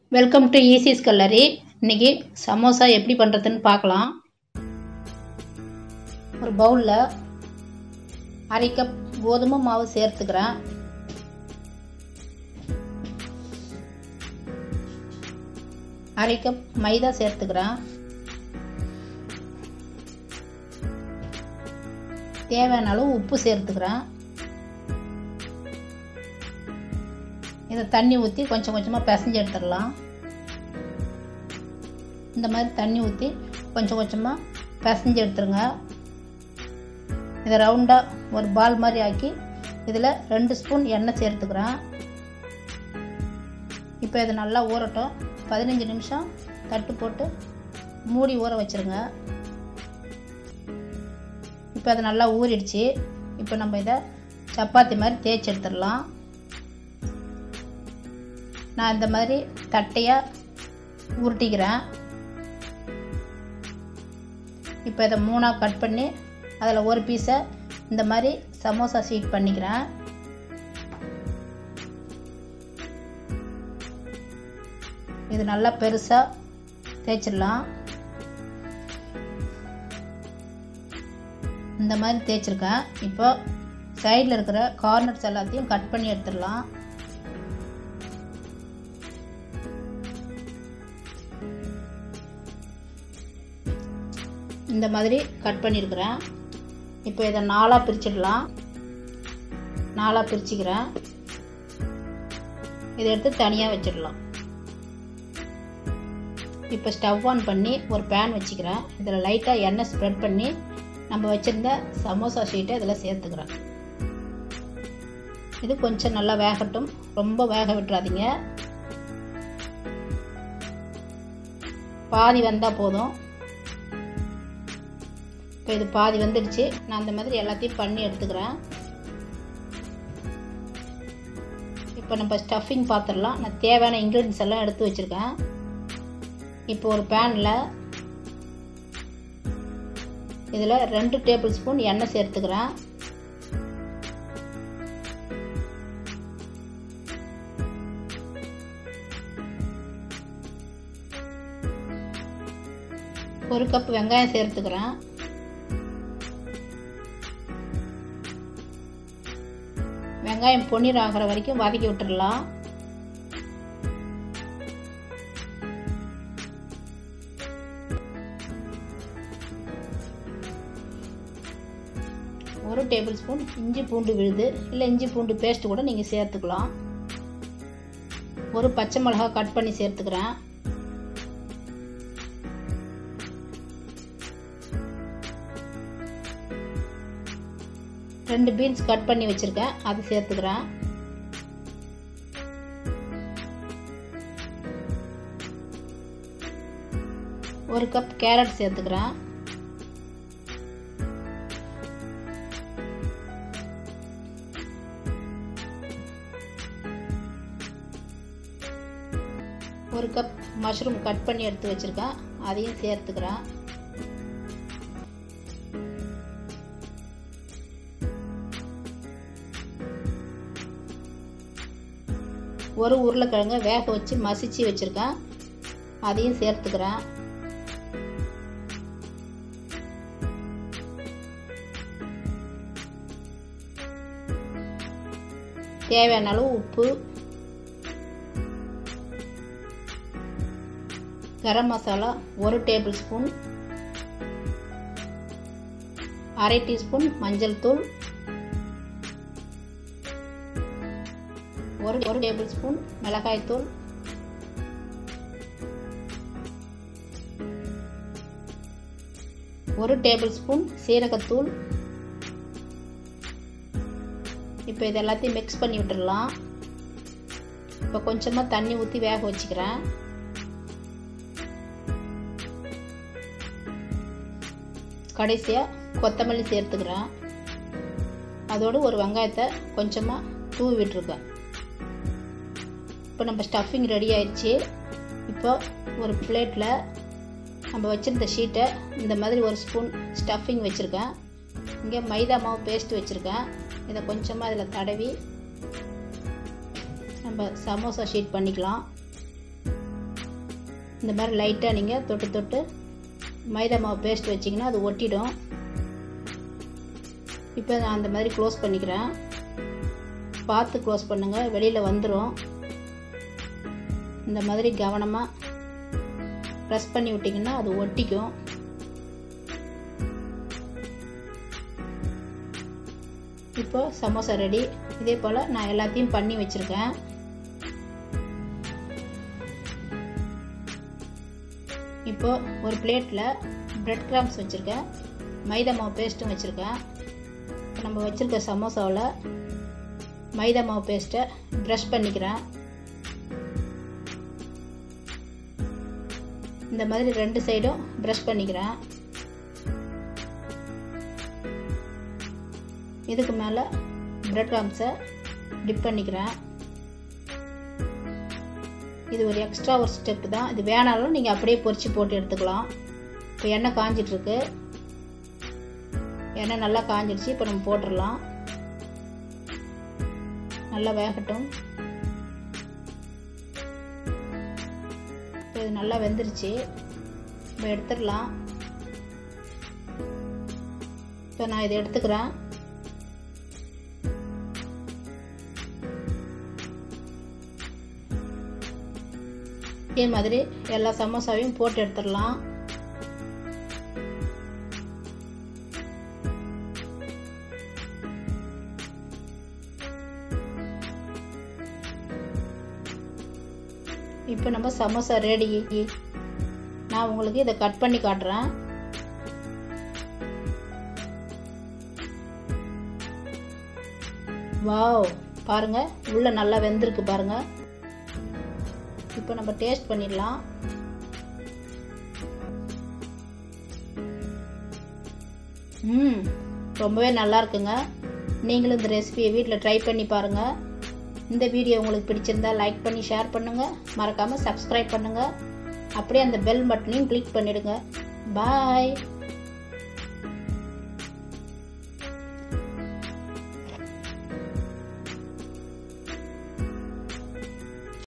welcome to Isis கல்லரி இன்னைக்கு சமோசா எப்படி பண்ணுறதுன்னு பார்க்கலாம் ஒரு பவுலில் அரை கப் கோதுமை மாவு சேர்த்துக்கிறேன் அரை கப் மைதா சேர்த்துக்கிறேன் தேவையான அளவு உப்பு சேர்த்துக்கிறேன் இதை தண்ணி ஊற்றி கொஞ்சம் கொஞ்சமாக பிசைஞ்சு எடுத்துடலாம் இந்த மாதிரி தண்ணி ஊற்றி கொஞ்சம் கொஞ்சமாக பிசைஞ்சு எடுத்துருங்க இதை ரவுண்டாக ஒரு பால் மாதிரி ஆக்கி இதில் ரெண்டு ஸ்பூன் எண்ணெய் சேர்த்துக்கிறேன் இப்போ இதை நல்லா ஊறட்டும் பதினஞ்சு நிமிஷம் தட்டு போட்டு மூடி ஊற வச்சுருங்க இப்போ அது நல்லா ஊறிடுச்சு இப்போ நம்ம இதை சப்பாத்தி மாதிரி தேய்ச்சி எடுத்துடலாம் நான் இந்த மாதிரி தட்டையாக உருட்டிக்கிறேன் இப்போ இதை மூணாக கட் பண்ணி அதில் ஒரு பீஸை இந்த மாதிரி சமோசா சீட் பண்ணிக்கிறேன் இது நல்லா பெருசாக தேய்ச்சிடலாம் இந்த மாதிரி தேய்ச்சிருக்கேன் இப்போ சைடில் இருக்கிற கார்னர்ஸ் எல்லாத்தையும் கட் பண்ணி எடுத்துடலாம் இந்த மாதிரி கட் பண்ணியிருக்கிறேன் இப்போ இதை நாலாக பிரிச்சிடலாம் நாலாக பிரிச்சுக்கிறேன் இதை எடுத்து தனியாக வச்சிடலாம் இப்போ ஸ்டவ் ஆன் பண்ணி ஒரு பேன் வச்சுக்கிறேன் இதில் லைட்டாக எண்ணெய் ஸ்ப்ரெட் பண்ணி நம்ம வச்சுருந்த சமோசா ஷீட்டை இதில் சேர்த்துக்கிறேன் இது கொஞ்சம் நல்லா வேகட்டும் ரொம்ப வேக விட்டுறாதீங்க பாதி வந்தால் போதும் இப்போ இது பாதி வந்துடுச்சு நான் அந்த மாதிரி எல்லாத்தையும் பண்ணி எடுத்துக்கிறேன் இப்போ நம்ம ஸ்டஃபிங் பார்த்துடலாம் நான் தேவையான இன்க்ரீடியன்ஸ் எல்லாம் எடுத்து வச்சுருக்கேன் இப்போ ஒரு பேனில் இதில் ரெண்டு டேபிள் ஸ்பூன் எண்ணெய் சேர்த்துக்கிறேன் ஒரு கப் வெங்காயம் சேர்த்துக்கிறேன் வெங்காயம் பொன்னீர் ஆகிற வரைக்கும் வதக்கி விட்டுடலாம் ஒரு டேபிள் ஸ்பூன் இஞ்சி பூண்டு விழுது இல்லை இஞ்சி பூண்டு பேஸ்ட் கூட நீங்கள் சேர்த்துக்கலாம் ஒரு பச்சை மிளகா கட் பண்ணி சேர்த்துக்கிறேன் ரெண்டு பீன்ஸ் கட் பண்ணி வச்சுருக்கேன் அது சேர்த்துக்கிறேன் ஒரு கப் கேரட் சேர்த்துக்கிறேன் ஒரு கப் மஷ்ரூம் கட் பண்ணி எடுத்து வச்சுருக்கேன் அதையும் சேர்த்துக்கிறேன் ஒரு உருளைக்கிழங்க வேக வச்சு மசிச்சு வச்சுருக்கேன் அதையும் சேர்த்துக்கிறேன் தேவையான அளவு உப்பு கரம் மசாலா ஒரு டேபிள் ஸ்பூன் அரை டீஸ்பூன் மஞ்சள் தூள் ஒரு ஒரு டேபிள் ஸ்பூன் மிளகாய்த்தூள் ஒரு டேபிள் ஸ்பூன் சீரகத்தூள் இப்போ இது எல்லாத்தையும் மிக்ஸ் பண்ணி விட்டுடலாம் இப்போ கொஞ்சமாக தண்ணி ஊற்றி வேக வச்சுக்கிறேன் கடைசியாக கொத்தமல்லி சேர்த்துக்கிறேன் அதோடு ஒரு வெங்காயத்தை கொஞ்சமாக தூவி விட்டுருக்கேன் இப்போ நம்ம ஸ்டஃபிங் ரெடி ஆயிடுச்சு இப்போ ஒரு பிளேட்டில் நம்ம வச்சுருந்த ஷீட்டை இந்த மாதிரி ஒரு ஸ்பூன் ஸ்டஃபிங் வச்சுருக்கேன் இங்கே மைதா மாவு பேஸ்ட் வச்சுருக்கேன் இதை கொஞ்சமாக அதில் தடவி நம்ம சமோசா ஷீட் பண்ணிக்கலாம் இந்த மாதிரி லைட்டாக நீங்கள் தொட்டு தொட்டு மைதா மாவு பேஸ்ட் வச்சிங்கன்னா அது ஒட்டிடும் இப்போ நான் அந்த மாதிரி க்ளோஸ் பண்ணிக்கிறேன் பார்த்து க்ளோஸ் பண்ணுங்கள் வெளியில் வந்துடும் இந்த மாதிரி கவனமாக ப்ரெஸ் பண்ணி விட்டிங்கன்னா அது ஒட்டிக்கும் இப்போ சமோசா ரெடி இதே போல் நான் எல்லாத்தையும் பண்ணி வச்சுருக்கேன் இப்போ ஒரு பிளேட்டில் பிரெட் கிராம்ஸ் வச்சுருக்கேன் மைதா மாவு பேஸ்ட்டும் வச்சுருக்கேன் இப்போ நம்ம வச்சுருக்க சமோசாவில் மைதா மாவு பேஸ்ட்டை ப்ரஷ் பண்ணிக்கிறேன் இந்த மாதிரி ரெண்டு சைடும் ப்ரஷ் பண்ணிக்கிறேன் இதுக்கு மேலே பிரெட் கிராம்ஸை டிப் பண்ணிக்கிறேன் இது ஒரு எக்ஸ்ட்ரா ஒரு ஸ்டெப் தான் இது வேணாலும் நீங்கள் அப்படியே பொரிச்சு போட்டு எடுத்துக்கலாம் இப்போ எண்ணெய் காஞ்சிட்ருக்கு எண்ணெய் நல்லா காஞ்சிடுச்சு இப்போ நம்ம போட்டுடலாம் நல்லா வேகட்டும் இப்போ இது நல்லா வெந்துருச்சு இப்போ எடுத்துடலாம் இப்போ நான் இதை எடுத்துக்கிறேன் இதே மாதிரி எல்லா சமோசாவையும் போட்டு எடுத்துடலாம் இப்போ நம்ம சமோசா ரெடி நான் உங்களுக்கு இதை கட் பண்ணி காட்டுறேன் வாவ் பாருங்க உள்ள நல்லா வெந்திருக்கு பாருங்க இப்போ நம்ம டேஸ்ட் பண்ணிடலாம் ம் ரொம்பவே நல்லா இருக்குங்க நீங்களும் இந்த ரெசிபியை வீட்டில் ட்ரை பண்ணி பாருங்கள் இந்த வீடியோ உங்களுக்கு பிடிச்சிருந்தா லைக் பண்ணி ஷேர் பண்ணுங்கள் மறக்காமல் சப்ஸ்கிரைப் பண்ணுங்கள் அப்படியே அந்த பெல் பட்டனையும் கிளிக் பண்ணிடுங்க பாய்